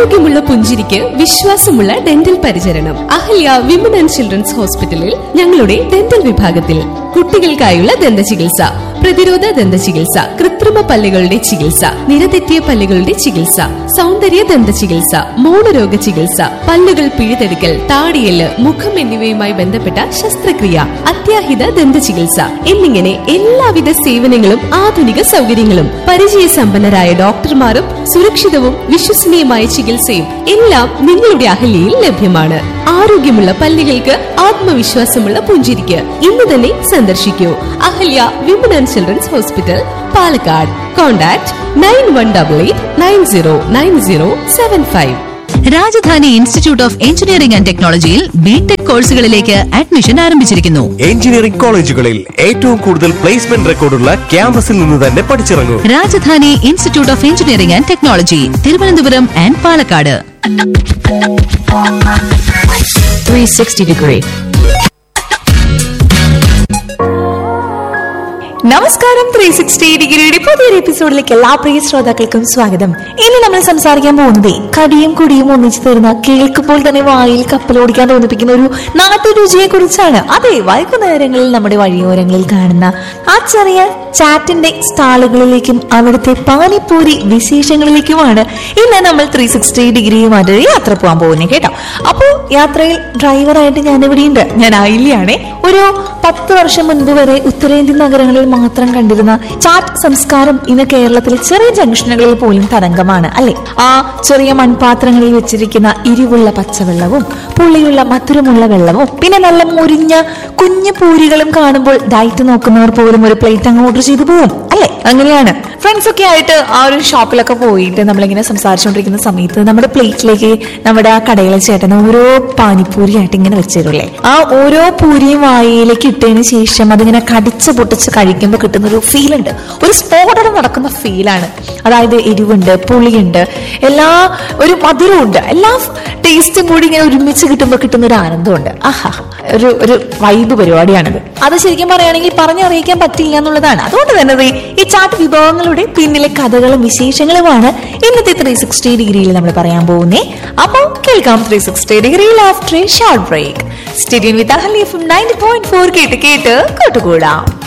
ആരോഗ്യമുള്ള പുഞ്ചിരിക്ക് വിശ്വാസമുള്ള ഡെന്റൽ പരിചരണം അഹല്യ വിമൻ ആൻഡ് ചിൽഡ്രൻസ് ഹോസ്പിറ്റലിൽ ഞങ്ങളുടെ ഡെന്റൽ വിഭാഗത്തിൽ കുട്ടികൾക്കായുള്ള ദന്ത ചികിത്സ പ്രതിരോധ ദന്ത ചികിത്സ കൃത്രിമ പല്ലുകളുടെ ചികിത്സ നിരതെറ്റിയ പല്ലുകളുടെ ചികിത്സ സൗന്ദര്യ ദന്ത ചികിത്സ മൗനരോഗ ചികിത്സ പല്ലുകൾ പിഴുതെടുക്കൽ താടിയല് മുഖം എന്നിവയുമായി ബന്ധപ്പെട്ട ശസ്ത്രക്രിയ അത്യാഹിത ദന്ത ചികിത്സ എന്നിങ്ങനെ എല്ലാവിധ സേവനങ്ങളും ആധുനിക സൗകര്യങ്ങളും പരിചയസമ്പന്നരായ ഡോക്ടർമാരും സുരക്ഷിതവും വിശ്വസനീയമായ ചികിത്സയും എല്ലാം നിങ്ങളുടെ അഹല്യയിൽ ലഭ്യമാണ് ആരോഗ്യമുള്ള പല്ലുകൾക്ക് ആത്മവിശ്വാസമുള്ള പുഞ്ചിരിക്ക് ഇന്ന് തന്നെ സന്ദർശിക്കൂ Ahalya women and children's hospital Palakkad contact nine one double eight nine zero nine zero seven five Rajadhani institute of engineering and ടെക്നോളജിയിൽ ബിടെക് കോഴ്സുകളിലേക്ക് അഡ്മിഷൻ ആരംഭിച്ചിരിക്കുന്നു എഞ്ചിനീയറിംഗ് കോളേജുകളിൽ ഏറ്റവും കൂടുതൽ പ്ലേസ്മെന്റ് റെക്കോർഡുള്ള ക്യാമ്പസിൽ നിന്ന് തന്നെ പഠിച്ചിറങ്ങൂ Rajadhani institute of engineering and technology Thiruvananthapuram and Palakkad 360 degree. നമസ്കാരം ത്രീ സിക്സ്റ്റി ഡിഗ്രിയുടെ പുതിയൊരു എപ്പിസോഡിലേക്ക് എല്ലാ പ്രിയ ശ്രോതാക്കൾക്കും സ്വാഗതം ഇന്ന് നമ്മൾ സംസാരിക്കാൻ പോകുന്നത് കടിയും കുടിയും ഒന്നിച്ചു തരുന്ന കേൾക്കുമ്പോൾ തന്നെ വായിൽ കപ്പലോടിക്കാൻ തോന്നിപ്പിക്കുന്ന ഒരു നാട്ടുരുചിയെ കുറിച്ചാണ് അതെ വൈകുന്നേരങ്ങളിൽ നമ്മുടെ വഴിയോരങ്ങളിൽ കാണുന്ന ആ ചെറിയ ചാറ്റിന്റെ സ്റ്റാളുകളിലേക്കും അവിടുത്തെ പാനിപ്പൂരി വിശേഷങ്ങളിലേക്കുമാണ് ഇന്ന് നമ്മൾ ത്രീ സിക്സ്റ്റി ഡിഗ്രിയുമായിട്ട് യാത്ര പോകാൻ പോകുന്നത് കേട്ടോ അപ്പോൾ യാത്രയിൽ ഡ്രൈവറായിട്ട് ഞാൻ ഇവിടെയുണ്ട് ഞാൻ ആയില്ലയാണേ ഒരു പത്ത് വർഷം മുൻപ് വരെ ഉത്തരേന്ത്യൻ നഗരങ്ങളിൽ മാത്രം കണ്ടിരുന്ന ചാറ്റ് സംസ്കാരം ഇന്ന് കേരളത്തിലെ ചെറിയ ജംഗ്ഷനുകളിൽ പോലും തരംഗമാണ് അല്ലെ ആ ചെറിയ മൺപാത്രങ്ങളിൽ വെച്ചിരിക്കുന്ന എരിവുള്ള പച്ചവെള്ളവും പുളിയുള്ള മധുരമുള്ള വെള്ളവും പിന്നെ നല്ല മുരിഞ്ഞ കുഞ്ഞു പൂരികളും കാണുമ്പോൾ ഡയറ്റ് നോക്കുന്നവർ പോലും ഒരു പ്ലേറ്റ് അങ്ങ് ഓർഡർ ചെയ്തു പോകും അല്ലെ അങ്ങനെയാണ് ഫ്രണ്ട്സ് ഒക്കെ ആയിട്ട് ആ ഒരു ഷോപ്പിലൊക്കെ പോയിട്ട് നമ്മളിങ്ങനെ സംസാരിച്ചുകൊണ്ടിരിക്കുന്ന സമയത്ത് നമ്മുടെ പ്ലേറ്റിലേക്ക് നമ്മുടെ ആ കടയിലെ ചേട്ടൻ ഓരോ പാനിപ്പൂരി ആയിട്ട് ഇങ്ങനെ വെച്ചിരുല്ലേ ആ ഓരോ പൂരിയും വായിലേക്ക് ഇട്ടതിന് ശേഷം അതിങ്ങനെ കടിച്ച് പൊട്ടിച്ച് കഴിക്കുമ്പോൾ കിട്ടുന്ന ഒരു ഫീൽ ഉണ്ട് ഒരു സ്ഫോടനം നടക്കുന്ന ഫീലാണ് അതായത് എരിവുണ്ട് പുളിയുണ്ട് എല്ലാ ഒരു മധുരമുണ്ട് എല്ലാ ടേസ്റ്റും കൂടി ഇങ്ങനെ ഒരുമിച്ച് കിട്ടുമ്പോൾ കിട്ടുന്ന ഒരു ആനന്ദമുണ്ട് ആഹാ ഒരു ഒരു വൈബ് പരിപാടിയാണിത് അത് ശരിക്കും പറയുകയാണെങ്കിൽ പറഞ്ഞറിയിക്കാൻ പറ്റില്ല എന്നുള്ളതാണ് അതുകൊണ്ട് തന്നെ ദേ ഈ ചാട്ട് വിഭവങ്ങളുടെ പിന്നിലെ കഥകളും വിശേഷങ്ങളുമാണ് ഇന്നത്തെ ത്രീ സിക്സ്റ്റി ഡിഗ്രിയിൽ നമ്മൾ പറയാൻ പോകുന്നേ അപ്പോൾ കേൾക്കാം ത്രീ സിക്സ്റ്റി ഡിഗ്രിയിൽ after short break stadium with Ahalia F ninety point four കേട്ട് കേട്ട് കൂട്ടുകൂടാം